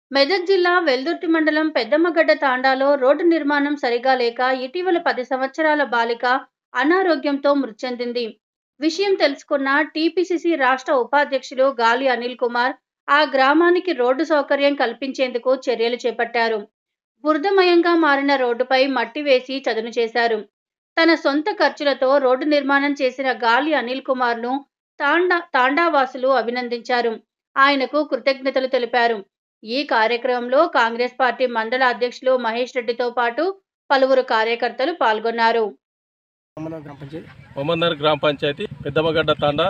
మెదక్ జిల్లా వెల్దుర్తి మండలం పెద్దమ్మగడ్డ తాండాలో రోడ్డు నిర్మాణం సరిగా లేక ఇటీవల పది సంవత్సరాల బాలిక అనారోగ్యంతో మృతి చెందింది విషయం తెలుసుకున్న టీపీసీసీ రాష్ట్ర ఉపాధ్యక్షులు గాలి అనిల్ కుమార్ ఆ గ్రామానికి రోడ్డు సౌకర్యం కల్పించేందుకు చర్యలు చేపట్టారు బురదమయంగా మారిన రోడ్డుపై మట్టి వేసి చదును చేశారు తన సొంత ఖర్చులతో రోడ్డు నిర్మాణం చేసిన గాలి అనిల్ కుమార్ను తాండా తాండావాసులు అభినందించారు ఆయనకు కృతజ్ఞతలు తెలిపారు ఈ కార్యక్రమంలో కాంగ్రెస్ పార్టీ మండల అధ్యక్షులు మహేష్ రెడ్డితో పాటు పలువురు కార్యకర్తలు పాల్గొన్నారు మన గ్రామ పంచాయతీ మమన్నర్ గ్రామ పంచాయతీ పెద్దమగడ్డ తాండా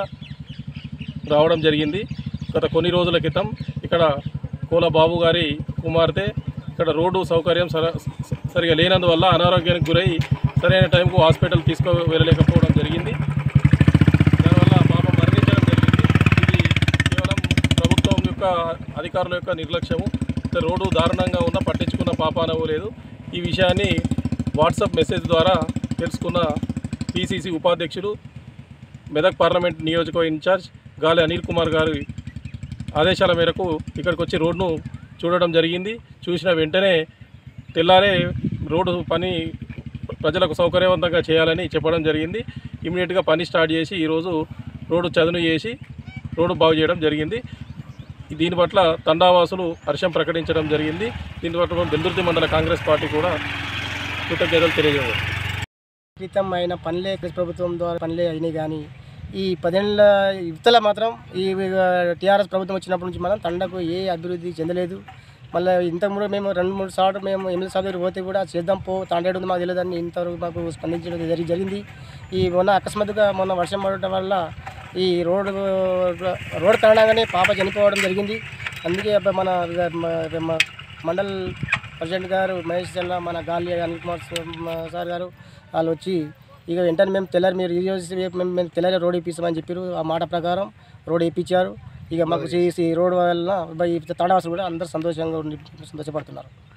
రావడం జరిగింది గత కొన్ని రోజుల క్రితం ఇక్కడ కోల బాబు గారి కుమార్తె ఇక్కడ రోడ్డు సౌకర్యం సర సరిగా లేనందువల్ల అనారోగ్యానికి గురై సరైన టైంకు హాస్పిటల్ తీసుకో వెళ్ళలేకపోవడం జరిగింది దానివల్ల పాప మరణించడం జరిగింది ఇది కేవలం ప్రభుత్వం యొక్క అధికారుల యొక్క నిర్లక్ష్యము ఇక్కడ రోడ్డు దారుణంగా ఉన్న పట్టించుకున్న పాపానవు లేదు ఈ విషయాన్ని వాట్సాప్ మెసేజ్ ద్వారా తెలుసుకున్న పిసిసి ఉపాధ్యక్షులు మెదక్ పార్లమెంట్ నియోజకవర్గ ఇన్ఛార్జ్ గాలి అనిల్ కుమార్ గారి ఆదేశాల మేరకు ఇక్కడికి వచ్చి రోడ్ను చూడడం జరిగింది చూసిన వెంటనే తెల్లారే రోడ్డు పని ప్రజలకు సౌకర్యవంతంగా చేయాలని చెప్పడం జరిగింది ఇమీడియట్గా పని స్టార్ట్ చేసి ఈరోజు రోడ్డు చదును చేసి రోడ్డు బాగు చేయడం జరిగింది దీని పట్ల తండావాసులు హర్షం ప్రకటించడం జరిగింది దీని పట్ల బెందుర్తి మండల కాంగ్రెస్ పార్టీ కూడా కృతజ్ఞతలు తెలియజేయాలి క్రితం అయిన పనులే కాంగ్రెస్ ప్రభుత్వం ద్వారా పనులే అయినాయి కానీ ఈ పదేళ్ళ యువతల మాత్రం ఈ టీఆర్ఎస్ ప్రభుత్వం వచ్చినప్పటి నుంచి మనం తండకు ఏ అభివృద్ధి చెందలేదు మళ్ళీ ఇంతకుముందు మేము రెండు మూడు సార్లు మేము ఎమ్మెల్యే సార్ దగ్గరికి పోతే కూడా చేద్దాం పో తాండేడు ఉంది మాకు తెలియదని ఇంతవరకు మాకు స్పందించడం జరి జరిగింది ఈ మొన్న అకస్మాత్తుగా మొన్న వర్షం పడటం వల్ల ఈ రోడ్డు రోడ్డు కారణంగానే పాప చనిపోవడం జరిగింది అందుకే అబ్బా మన మన- మన మండల్ ప్రెసిడెంట్ గారు మహేష్ చల్ల మన గాలి అనిల్ కుమార్ స- సార్ గారు వాళ్ళు వచ్చి ఇక వెంటనే మేము తెల్లారి మీరు ఈ రోజు రేపు మేము మేము తెల్లారి రోడ్ ఇప్పిస్తామని చెప్పారు ఆ మాట ప్రకారం రోడ్ ఇప్పించారు ఇక మాకు ఈ రోడ్ వల్ల ఈ తాండవాసులు కూడా అందరూ సంతోషంగా ఉండి సంతోషపడుతున్నారు